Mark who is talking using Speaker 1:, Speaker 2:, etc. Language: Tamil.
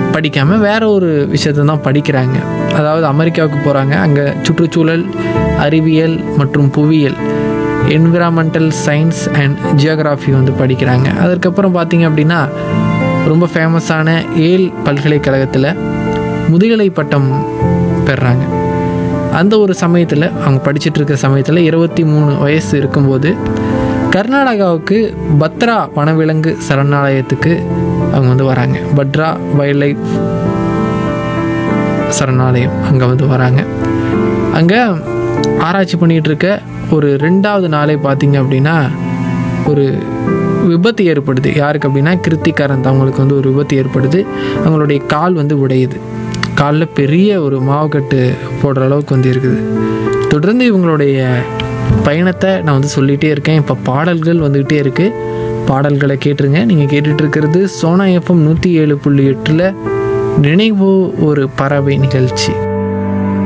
Speaker 1: படிக்காமல் வேற ஒரு விஷயத்தை தான் படிக்கிறாங்க அதாவது அமெரிக்காவுக்கு போகிறாங்க அங்கே சுற்றுச்சூழல் அறிவியல் மற்றும் புவியியல் என்விரான்மெண்டல் சயின்ஸ் அண்ட் ஜியோகிராஃபி வந்து படிக்கிறாங்க அதுக்கப்புறம் பார்த்தீங்க அப்படின்னா ரொம்ப ஃபேமஸான ஏல் பல்கலைக்கழகத்தில் முதுகலை பட்டம் பெறுறாங்க அந்த ஒரு சமயத்தில் அவங்க படிச்சுட்டு இருக்க சமயத்தில் இருபத்தி மூணு வயசு இருக்கும்போது கர்நாடகாவுக்கு பத்ரா வனவிலங்கு சரணாலயத்துக்கு அவங்க வந்து வராங்க பத்ரா வைல்ட் லைஃப் சரணாலயம் அங்கே வந்து வராங்க அங்கே ஆராய்ச்சி பண்ணிகிட்டு இருக்க ஒரு ரெண்டாவது நாளே பார்த்தீங்க அப்படின்னா ஒரு விபத்து ஏற்படுது யாருக்கு அப்படின்னா கிருத்திகாரந்த் அவங்களுக்கு வந்து ஒரு விபத்து ஏற்படுது அவங்களுடைய கால் வந்து உடையுது காலில் பெரிய ஒரு மாவுக்கட்டு போடுற அளவுக்கு வந்து இருக்குது தொடர்ந்து இவங்களுடைய பயணத்தை நான் வந்து சொல்லிகிட்டே இருக்கேன் இப்போ பாடல்கள் வந்துக்கிட்டே இருக்குது பாடல்களை கேட்டுருங்க நீங்கள் கேட்டுட்டு இருக்கிறது சோனா எஃப்எம் நூற்றி ஏழு புள்ளி எட்டில் நினைவு ஒரு பறவை நிகழ்ச்சி